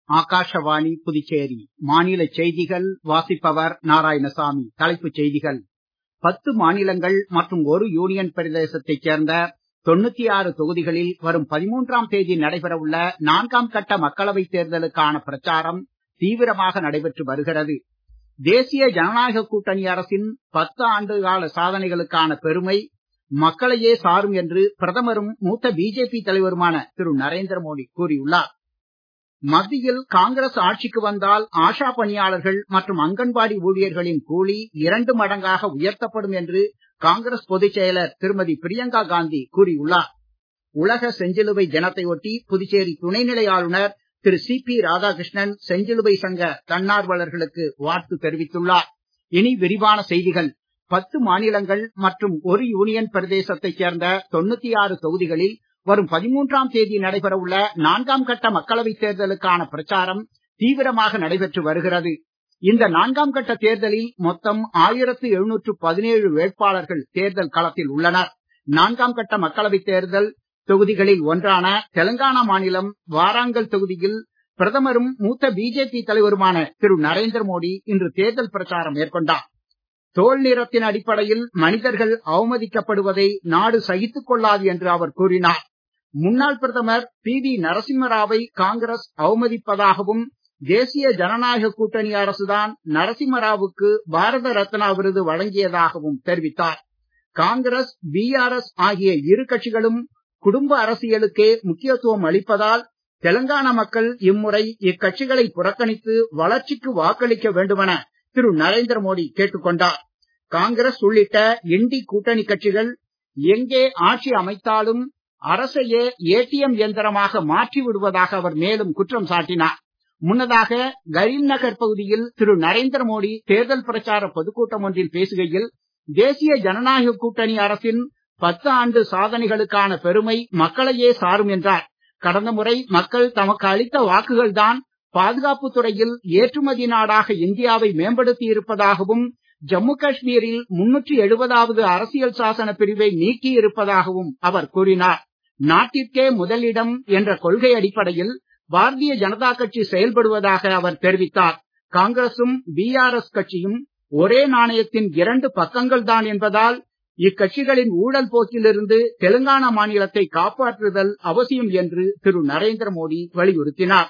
ஆகாஷவாணி புதுச்சேரி மாநில செய்திகள் வாசிப்பவர் நாராயணசாமி தலைப்புச் செய்திகள் பத்து மாநிலங்கள் மற்றும் ஒரு யூனியன் பிரதேசத்தைச் சேர்ந்த தொண்ணூத்தி ஆறு தொகுதிகளில் வரும் பதிமூன்றாம் தேதி நடைபெறவுள்ள நான்காம் கட்ட மக்களவைத் தேர்தலுக்கான பிரச்சாரம் தீவிரமாக நடைபெற்று வருகிறது தேசிய ஜனநாயக கூட்டணி அரசின் பத்து ஆண்டு கால சாதனைகளுக்கான பெருமை மக்களையே சாரும் என்று பிரதமரும் மூத்த பிஜேபி தலைவருமான திரு நரேந்திர மோடி கூறியுள்ளார் மத்தியில் காங்கிரஸ் ஆட்சிக்கு வந்தால் ஆஷா பணியாளர்கள் மற்றும் அங்கன்வாடி ஊழியர்களின் கூலி இரண்டு மடங்காக உயர்த்தப்படும் என்று காங்கிரஸ் பொதுச் செயலர் திருமதி பிரியங்கா காந்தி கூறியுள்ளார் உலக செஞ்சிலுவை தினத்தை ஒட்டி புதுச்சேரி துணைநிலை ஆளுநர் திரு சி பி ராதாகிருஷ்ணன் செஞ்சிலுவை சங்க தன்னார்வலர்களுக்கு வாழ்த்து தெரிவித்துள்ளார் இனி விரிவான செய்திகள் பத்து மாநிலங்கள் மற்றும் ஒரு யூனியன் பிரதேசத்தைச் சேர்ந்த தொண்ணூத்தி ஆறு தொகுதிகளில் வரும் பதிமூன்றாம் தேதி நடைபெறவுள்ள நான்காம் கட்ட மக்களவைத் தேர்தலுக்கான பிரச்சாரம் தீவிரமாக நடைபெற்று வருகிறது இந்த நான்காம் கட்ட தேர்தலில் மொத்தம் ஆயிரத்து எழுநூற்று பதினேழு வேட்பாளர்கள் தேர்தல் களத்தில் உள்ளனர் நான்காம் கட்ட மக்களவைத் தேர்தல் தொகுதிகளில் ஒன்றான தெலுங்கானா மாநிலம் வாராங்கல் தொகுதியில் பிரதமரும் மூத்த பிஜேபி தலைவருமான திரு நரேந்திர மோடி இன்று தேர்தல் பிரச்சாரம் மேற்கொண்டார் தோல் நிறத்தின் அடிப்படையில் மனிதர்கள் அவமதிக்கப்படுவதை நாடு சகித்துக் கொள்ளாது என்று அவர் கூறினார் முன்னாள் பிரதமர் பி வி நரசிம்மராவை காங்கிரஸ் அவமதிப்பதாகவும் தேசிய ஜனநாயக கூட்டணி அரசுதான் நரசிம்மராவுக்கு பாரத ரத்னா விருது வழங்கியதாகவும் தெரிவித்தார் காங்கிரஸ் பிஆர்எஸ் ஆகிய இரு கட்சிகளும் குடும்ப அரசியலுக்கே முக்கியத்துவம் அளிப்பதால் தெலங்கானா மக்கள் இம்முறை இக்கட்சிகளை புறக்கணித்து வளர்ச்சிக்கு வாக்களிக்க வேண்டுமென திரு நரேந்திர மோடி கேட்டுக் கொண்டார் காங்கிரஸ் உள்ளிட்ட இண்டி கூட்டணி கட்சிகள் எங்கே ஆட்சி அமைத்தாலும் அரசையே ஏடிஎம் இயந்திரமாக மாற்றி விடுவதாக அவர் மேலும் குற்றம் சாட்டினார் முன்னதாக கரீம் நகர் பகுதியில் திரு நரேந்திர மோடி தேர்தல் பிரச்சார பொதுக்கூட்டம் ஒன்றில் பேசுகையில் தேசிய ஜனநாயக கூட்டணி அரசின் பத்து ஆண்டு சாதனைகளுக்கான பெருமை மக்களையே சாரும் என்றார் கடந்த முறை மக்கள் தமக்கு அளித்த வாக்குகள்தான் பாதுகாப்பு துறையில் ஏற்றுமதி நாடாக இந்தியாவை மேம்படுத்தி இருப்பதாகவும் ஜம்மு காஷ்மீரில் முன்னூற்றி எழுபதாவது அரசியல் சாசன பிரிவை நீக்கி இருப்பதாகவும் அவர் கூறினார் நாட்டிற்கே முதலிடம் என்ற கொள்கை அடிப்படையில் பாரதிய ஜனதா கட்சி செயல்படுவதாக அவர் தெரிவித்தார் காங்கிரசும் பிஆர்எஸ் கட்சியும் ஒரே நாணயத்தின் இரண்டு பக்கங்கள் தான் என்பதால் இக்கட்சிகளின் ஊழல் போக்கிலிருந்து தெலுங்கானா மாநிலத்தை காப்பாற்றுதல் அவசியம் என்று திரு நரேந்திர மோடி வலியுறுத்தினார்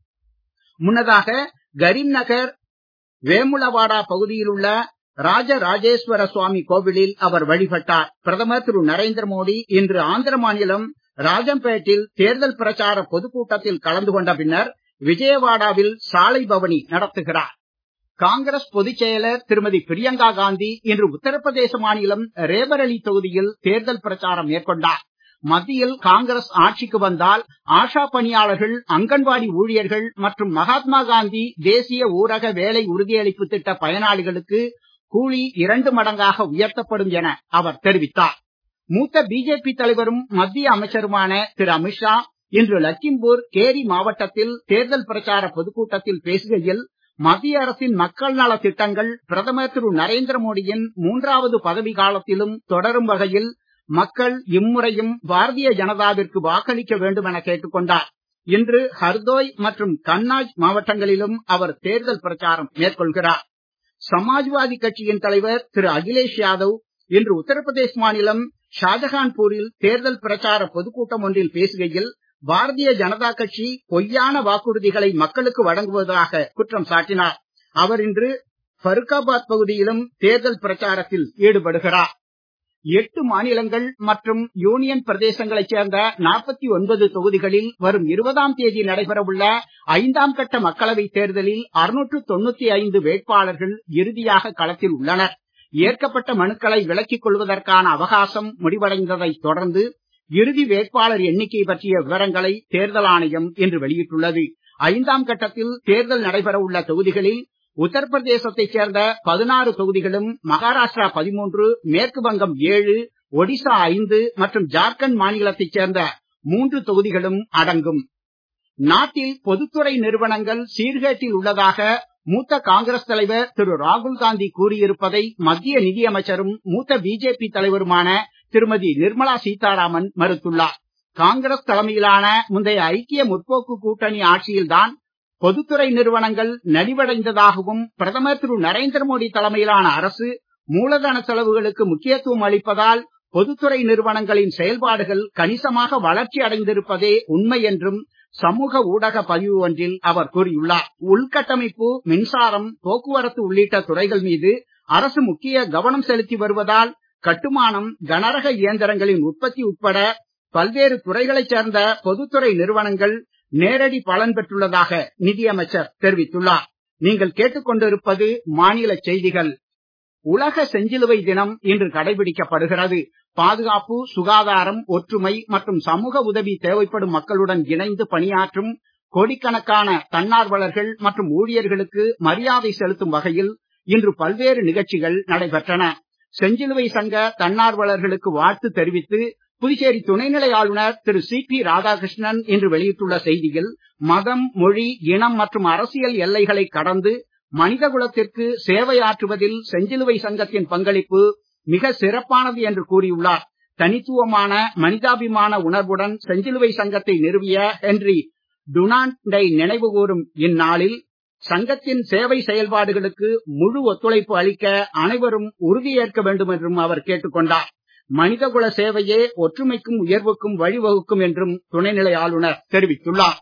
முன்னதாக கரீம் நகர் வேமுலவாடா பகுதியில் உள்ள ராஜராஜேஸ்வர சுவாமி கோவிலில் அவர் வழிபட்டார் பிரதமர் திரு நரேந்திர மோடி இன்று ஆந்திர மாநிலம் ராஜம்பேட்டில் தேர்தல் பிரச்சார பொதுக்கூட்டத்தில் கலந்து கொண்ட பின்னர் விஜயவாடாவில் சாலை பவனி நடத்துகிறார் காங்கிரஸ் பொதுச் செயலர் திருமதி பிரியங்கா காந்தி இன்று உத்தரப்பிரதேச மாநிலம் ரேபரேலி தொகுதியில் தேர்தல் பிரச்சாரம் மேற்கொண்டார் மத்தியில் காங்கிரஸ் ஆட்சிக்கு வந்தால் ஆஷா பணியாளர்கள் அங்கன்வாடி ஊழியர்கள் மற்றும் மகாத்மா காந்தி தேசிய ஊரக வேலை உறுதியளிப்பு திட்ட பயனாளிகளுக்கு கூலி இரண்டு மடங்காக உயர்த்தப்படும் என அவர் தெரிவித்தார் மூத்த பிஜேபி தலைவரும் மத்திய அமைச்சருமான திரு அமித்ஷா இன்று லக்கிம்பூர் கேரி மாவட்டத்தில் தேர்தல் பிரச்சார பொதுக்கூட்டத்தில் பேசுகையில் மத்திய அரசின் மக்கள் நல திட்டங்கள் பிரதமர் திரு நரேந்திர மோடியின் மூன்றாவது பதவி காலத்திலும் தொடரும் வகையில் மக்கள் இம்முறையும் பாரதிய ஜனதாவிற்கு வாக்களிக்க வேண்டும் என கேட்டுக் கொண்டார் இன்று ஹர்தோய் மற்றும் கன்னாஜ் மாவட்டங்களிலும் அவர் தேர்தல் பிரச்சாரம் மேற்கொள்கிறார் சமாஜ்வாதி கட்சியின் தலைவர் திரு அகிலேஷ் யாதவ் இன்று உத்தரப்பிரதேச மாநிலம் ஷாஜகான்பூரில் தேர்தல் பிரச்சார பொதுக்கூட்டம் ஒன்றில் பேசுகையில் பாரதிய ஜனதா கட்சி பொய்யான வாக்குறுதிகளை மக்களுக்கு வழங்குவதாக குற்றம் சாட்டினார் அவர் இன்று ஃபருக்காபாத் பகுதியிலும் தேர்தல் பிரச்சாரத்தில் ஈடுபடுகிறார் எட்டு மாநிலங்கள் மற்றும் யூனியன் பிரதேசங்களைச் சேர்ந்த நாற்பத்தி ஒன்பது தொகுதிகளில் வரும் இருபதாம் தேதி நடைபெறவுள்ள ஐந்தாம் கட்ட மக்களவைத் தேர்தலில் அறுநூற்று தொண்ணூத்தி ஐந்து வேட்பாளர்கள் இறுதியாக களத்தில் உள்ளனர் ஏற்கப்பட்ட மனுக்களை விலக்கிக் கொள்வதற்கான அவகாசம் முடிவடைந்ததைத் தொடர்ந்து இறுதி வேட்பாளர் எண்ணிக்கை பற்றிய விவரங்களை தேர்தல் ஆணையம் இன்று வெளியிட்டுள்ளது ஐந்தாம் கட்டத்தில் தேர்தல் நடைபெற உள்ள தொகுதிகளில் உத்தரப்பிரதேசத்தைச் சேர்ந்த பதினாறு தொகுதிகளும் மகாராஷ்டிரா பதிமூன்று மேற்கு வங்கம் ஏழு ஒடிசா ஐந்து மற்றும் ஜார்க்கண்ட் மாநிலத்தைச் சேர்ந்த மூன்று தொகுதிகளும் அடங்கும் நாட்டில் பொதுத்துறை நிறுவனங்கள் சீர்கேட்டில் உள்ளதாக மூத்த காங்கிரஸ் தலைவர் திரு ராகுல் காந்தி கூறியிருப்பதை மத்திய நிதியமைச்சரும் மூத்த பிஜேபி தலைவருமான திருமதி நிர்மலா சீதாராமன் மறுத்துள்ளார் காங்கிரஸ் தலைமையிலான முந்தைய ஐக்கிய முற்போக்கு கூட்டணி ஆட்சியில்தான் பொதுத்துறை நிறுவனங்கள் நலிவடைந்ததாகவும் பிரதமர் திரு நரேந்திர மோடி தலைமையிலான அரசு மூலதன செலவுகளுக்கு முக்கியத்துவம் அளிப்பதால் பொதுத்துறை நிறுவனங்களின் செயல்பாடுகள் கணிசமாக வளர்ச்சி அடைந்திருப்பதே உண்மை என்றும் சமூக ஊடக பதிவு ஒன்றில் அவர் கூறியுள்ளார் உள்கட்டமைப்பு மின்சாரம் போக்குவரத்து உள்ளிட்ட துறைகள் மீது அரசு முக்கிய கவனம் செலுத்தி வருவதால் கட்டுமானம் கனரக இயந்திரங்களின் உற்பத்தி உட்பட பல்வேறு துறைகளைச் சேர்ந்த பொதுத்துறை நிறுவனங்கள் நேரடி பலன் பெற்றுள்ளதாக நிதியமைச்சர் தெரிவித்துள்ளார் நீங்கள் கேட்டுக்கொண்டிருப்பது மாநில செய்திகள் உலக செஞ்சிலுவை தினம் இன்று கடைபிடிக்கப்படுகிறது பாதுகாப்பு சுகாதாரம் ஒற்றுமை மற்றும் சமூக உதவி தேவைப்படும் மக்களுடன் இணைந்து பணியாற்றும் கோடிக்கணக்கான தன்னார்வலர்கள் மற்றும் ஊழியர்களுக்கு மரியாதை செலுத்தும் வகையில் இன்று பல்வேறு நிகழ்ச்சிகள் நடைபெற்றன செஞ்சிலுவை சங்க தன்னார்வலர்களுக்கு வாழ்த்து தெரிவித்து புதுச்சேரி துணைநிலை ஆளுநர் திரு சி பி ராதாகிருஷ்ணன் இன்று வெளியிட்டுள்ள செய்தியில் மதம் மொழி இனம் மற்றும் அரசியல் எல்லைகளை கடந்து மனித குலத்திற்கு சேவையாற்றுவதில் செஞ்சிலுவை சங்கத்தின் பங்களிப்பு மிக சிறப்பானது என்று கூறியுள்ளார் தனித்துவமான மனிதாபிமான உணர்வுடன் செஞ்சிலுவை சங்கத்தை நிறுவிய ஹென்றி டுனாண்டை நினைவு கூறும் இந்நாளில் சங்கத்தின் சேவை செயல்பாடுகளுக்கு முழு ஒத்துழைப்பு அளிக்க அனைவரும் உறுதியேற்க வேண்டும் என்றும் அவர் கேட்டுக் கொண்டார் மனிதகுல சேவையே ஒற்றுமைக்கும் உயர்வுக்கும் வழிவகுக்கும் என்றும் துணைநிலை ஆளுநர் தெரிவித்துள்ளார்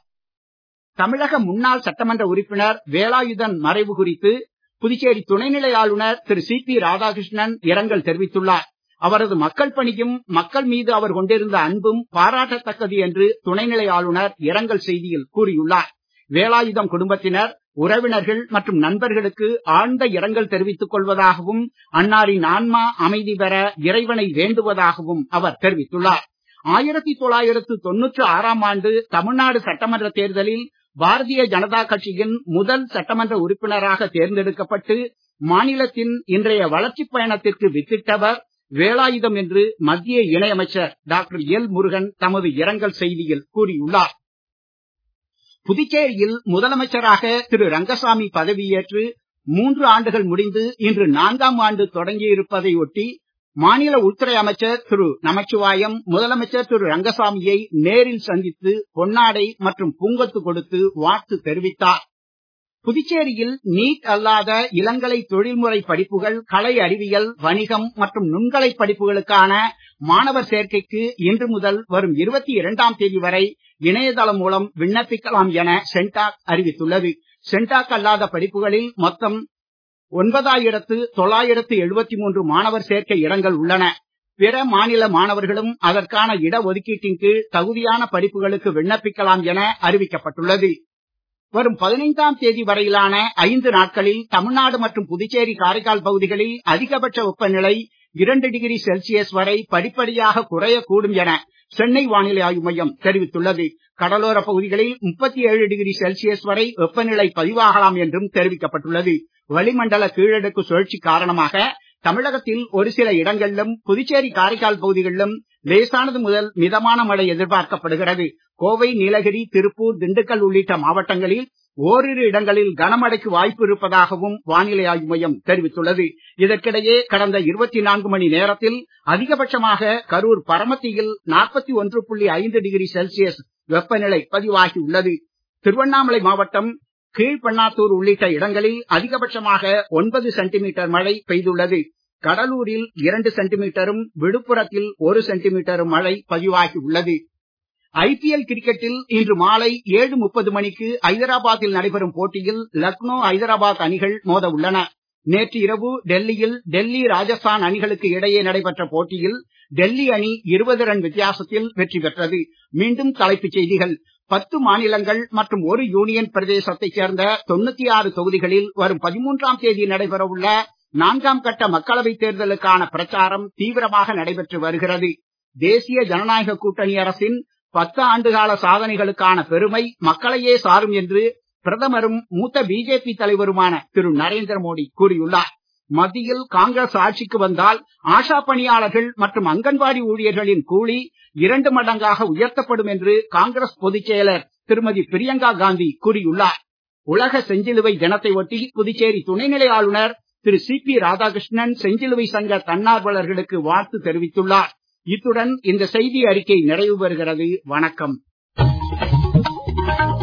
தமிழக முன்னாள் சட்டமன்ற உறுப்பினர் வேலாயுதன் மறைவு குறித்து புதுச்சேரி துணைநிலை ஆளுநர் திரு சி பி ராதாகிருஷ்ணன் இரங்கல் தெரிவித்துள்ளார் அவரது மக்கள் பணியும் மக்கள் மீது அவர் கொண்டிருந்த அன்பும் பாராட்டத்தக்கது என்று துணைநிலை ஆளுநர் இரங்கல் செய்தியில் கூறியுள்ளார் வேலாயுதம் குடும்பத்தினர் உறவினர்கள் மற்றும் நண்பர்களுக்கு ஆழ்ந்த இரங்கல் தெரிவித்துக் கொள்வதாகவும் அன்னாரின் ஆன்மா அமைதி பெற இறைவனை வேண்டுவதாகவும் அவர் தெரிவித்துள்ளார் ஆயிரத்தி தொள்ளாயிரத்து தொன்னூற்று ஆறாம் ஆண்டு தமிழ்நாடு சட்டமன்ற தேர்தலில் பாரதிய ஜனதா கட்சியின் முதல் சட்டமன்ற உறுப்பினராக தேர்ந்தெடுக்கப்பட்டு மாநிலத்தின் இன்றைய வளர்ச்சிப் பயணத்திற்கு வித்திட்டவர் வேலாயுதம் என்று மத்திய இணையமைச்சர் டாக்டர் எல் முருகன் தமது இரங்கல் செய்தியில் கூறியுள்ளார் புதுச்சேரியில் முதலமைச்சராக திரு ரங்கசாமி பதவியேற்று மூன்று ஆண்டுகள் முடிந்து இன்று நான்காம் ஆண்டு தொடங்கியிருப்பதை ஒட்டி மாநில உள்துறை அமைச்சர் திரு நமச்சிவாயம் முதலமைச்சர் திரு ரங்கசாமியை நேரில் சந்தித்து பொன்னாடை மற்றும் பூங்கொத்து கொடுத்து வாழ்த்து தெரிவித்தார் புதுச்சேரியில் நீட் அல்லாத இளங்கலை தொழில்முறை படிப்புகள் கலை அறிவியல் வணிகம் மற்றும் நுண்கலை படிப்புகளுக்கான மாணவர் சேர்க்கைக்கு இன்று முதல் வரும் இருபத்தி இரண்டாம் தேதி வரை இணையதளம் மூலம் விண்ணப்பிக்கலாம் என சென்டாக் அறிவித்துள்ளது சென்டாக் அல்லாத படிப்புகளில் மொத்தம் ஒன்பதாயிரத்து தொள்ளாயிரத்து எழுபத்தி மூன்று மாணவர் சேர்க்கை இடங்கள் உள்ளன பிற மாநில மாணவர்களும் அதற்கான இட ஒதுக்கீட்டின் கீழ் தகுதியான படிப்புகளுக்கு விண்ணப்பிக்கலாம் என அறிவிக்கப்பட்டுள்ளது வரும் பதினைந்தாம் தேதி வரையிலான ஐந்து நாட்களில் தமிழ்நாடு மற்றும் புதுச்சேரி காரைக்கால் பகுதிகளில் அதிகபட்ச வெப்பநிலை இரண்டு டிகிரி செல்சியஸ் வரை படிப்படியாக குறையக்கூடும் என சென்னை வானிலை ஆய்வு மையம் தெரிவித்துள்ளது கடலோர பகுதிகளில் முப்பத்தி ஏழு டிகிரி செல்சியஸ் வரை வெப்பநிலை பதிவாகலாம் என்றும் தெரிவிக்கப்பட்டுள்ளது வளிமண்டல கீழடுக்கு சுழற்சி காரணமாக தமிழகத்தில் ஒரு சில இடங்களிலும் புதுச்சேரி காரைக்கால் பகுதிகளிலும் லேசானது முதல் மிதமான மழை எதிர்பார்க்கப்படுகிறது கோவை நீலகிரி திருப்பூர் திண்டுக்கல் உள்ளிட்ட மாவட்டங்களில் ஓரிரு இடங்களில் கனமழைக்கு வாய்ப்பு இருப்பதாகவும் வானிலை ஆய்வு மையம் தெரிவித்துள்ளது இதற்கிடையே கடந்த இருபத்தி நான்கு மணி நேரத்தில் அதிகபட்சமாக கரூர் பரமத்தியில் நாற்பத்தி ஒன்று புள்ளி ஐந்து டிகிரி செல்சியஸ் வெப்பநிலை பதிவாகி உள்ளது திருவண்ணாமலை மாவட்டம் கீழ்பண்ணாத்தூர் உள்ளிட்ட இடங்களில் அதிகபட்சமாக ஒன்பது சென்டிமீட்டர் மழை பெய்துள்ளது கடலூரில் இரண்டு சென்டிமீட்டரும் விழுப்புரத்தில் ஒரு சென்டிமீட்டரும் மழை பதிவாகி உள்ளது ஐபிஎல் கிரிக்கெட்டில் இன்று மாலை ஏழு முப்பது மணிக்கு ஐதராபாத்தில் நடைபெறும் போட்டியில் லக்னோ ஐதராபாத் அணிகள் மோத உள்ளன நேற்று இரவு டெல்லியில் டெல்லி ராஜஸ்தான் அணிகளுக்கு இடையே நடைபெற்ற போட்டியில் டெல்லி அணி இருபது ரன் வித்தியாசத்தில் வெற்றி பெற்றது மீண்டும் தலைப்புச் செய்திகள் பத்து மாநிலங்கள் மற்றும் ஒரு யூனியன் பிரதேசத்தைச் சேர்ந்த தொண்ணூத்தி ஆறு தொகுதிகளில் வரும் பதிமூன்றாம் தேதி நடைபெற உள்ள நான்காம் கட்ட மக்களவைத் தேர்தலுக்கான பிரச்சாரம் தீவிரமாக நடைபெற்று வருகிறது தேசிய ஜனநாயக கூட்டணி அரசின் பத்து ஆண்டுகால சாதனைகளுக்கான பெருமை மக்களையே சாரும் என்று பிரதமரும் மூத்த பிஜேபி தலைவருமான திரு நரேந்திர மோடி கூறியுள்ளார் மத்தியில் காங்கிரஸ் ஆட்சிக்கு வந்தால் ஆஷா பணியாளர்கள் மற்றும் அங்கன்வாடி ஊழியர்களின் கூலி இரண்டு மடங்காக உயர்த்தப்படும் என்று காங்கிரஸ் பொதுச் செயலர் திருமதி பிரியங்கா காந்தி கூறியுள்ளார் உலக செஞ்சிலுவை தினத்தை ஒட்டி புதுச்சேரி துணைநிலை ஆளுநர் திரு சி பி ராதாகிருஷ்ணன் செஞ்சிலுவை சங்க தன்னார்வலர்களுக்கு வாழ்த்து தெரிவித்துள்ளார் இத்துடன் இந்த செய்தி அறிக்கை நிறைவு பெறுகிறது வணக்கம்